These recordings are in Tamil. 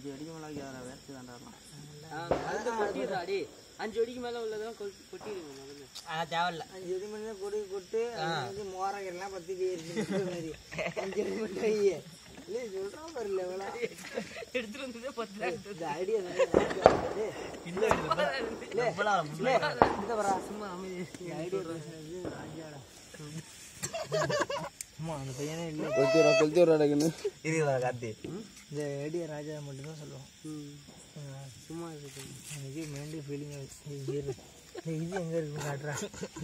அஞ்சு அடிக்கு மேலே யாரா வேர்த்து தாண்டாடலாம் கொட்டிடுறா அடி அஞ்சு அடிக்கு மேல உள்ளதெல்லாம் கொ- கொட்டிடுங்க முதல்ல தேவையில்ல அஞ்சு அடி மணி தான் கொடி கொட்டு வந்து மோரங்கெல்லாம் பத்தி மாதிரி அஞ்சு அடி மட்டும் ஐயே இல்லை சொல்கிறான் பாரு லெவலா எடுத்துட்டு வந்ததே பத்து தான் எடுத்து இந்த ஐடியா சும்மா அமைதி ஆமா அந்த பையனே இல்லை கொளுத்தூரா கொளுத்தூரா டக்குன்னு இது வர காத்தி இந்த ஐடியா ராஜா மட்டும்தான் சொல்லுவோம் ம். சும்மா இருக்கு எனக்கு மைண்டு ஃபீலிங் இது எங்க இருக்குன்னு காட்டுறான்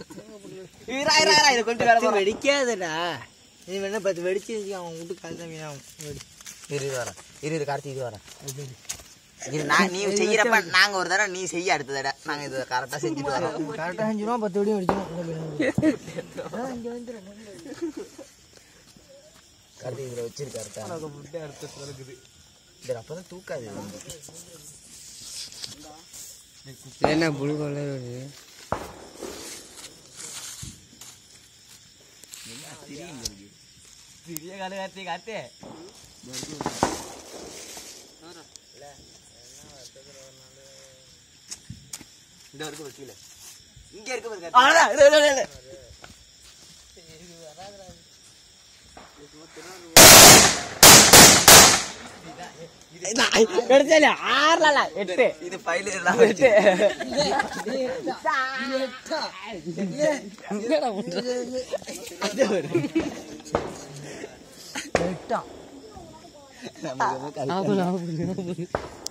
இது கொஞ்சம் வேலை பத்து வெடிக்காதடா நீ வேணா பத்து வெடிச்சு வச்சுக்க அவன் விட்டு கால் தான் வீணாகும் வெடி இரு இது வரேன் இரு இது கார்த்தி இது வரேன் இது நான் நீ செய்யறப்ப நாங்க ஒரு தடவை நீ செய்ய அடுத்த தடவை நாங்க இது கரெக்டா செஞ்சுட்டு வரோம் கரெக்டாக அஞ்சு ரூபா பத்து வெடியும் வெடிச்சிடும் இங்கே வந்துடும் கார்த்தி இதுல வச்சிருக்காரு இது அப்பதான் தூக்காது இது வந்து. என்ன புழு கலர் வருது சிறிய காலு கார்த்தி கார்த்தி இந்த இருக்கு பாரு கீழே இங்க இருக்கு பாரு கார்த்தி. அவ்வளவுதான், இரு, இரு, இரு, இரு. கிடைச்சாலே ஆறல எட்டு இது ஃபைல் எல்லாம் வச்சு எட்டாம் நமக்கு வந்து கல்